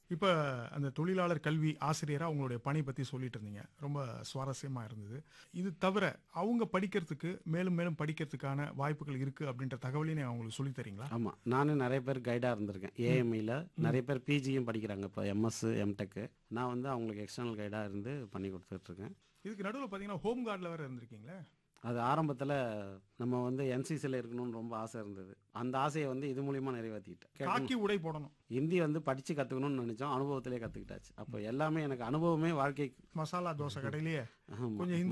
இப்போ அந்த தொழிலாளர் கல்வி ஆசிரியராக உங்களுடைய பணி பற்றி சொல்லிட்டு இருந்தீங்க ரொம்ப சுவாரஸ்யமாக இருந்தது இது தவிர அவங்க படிக்கிறதுக்கு மேலும் மேலும் படிக்கிறதுக்கான வாய்ப்புகள் இருக்குது அப்படின்ற தகவலையும் நீங்க அவங்களுக்கு சொல்லித் தரீங்களா ஆமாம் நானும் நிறைய பேர் கைடாக இருந்திருக்கேன் ஏஎம்இல நிறைய பேர் பிஜியும் படிக்கிறாங்க இப்போ எம்எஸ் எம்டெக்கு நான் வந்து அவங்களுக்கு எக்ஸ்டர்னல் கைடாக இருந்து பண்ணி கொடுத்துட்ருக்கேன் இதுக்கு நடுவில் பார்த்தீங்கன்னா ஹோம் கார்டில் வேற இருந்திருக்கீங்களே அது ஆரம்பத்தில் நம்ம வந்து என்சிசியில் இருக்கணும்னு ரொம்ப ஆசை இருந்தது அந்த ஆசையை வந்து இது மூலியமாக நிறைவேற்றிக்கிட்டேன் கேட்கணும். காக்கி உடை போடணும் ஹிந்தி வந்து படித்து கற்றுக்கணும்னு நினச்சோம் அனுபவத்திலே கற்றுக்கிட்டாச்சு அப்போ எல்லாமே எனக்கு அனுபவமே வாழ்க்கைக்கு மசாலா தோசை கடையிலேயே ஆமா. கொஞ்சம்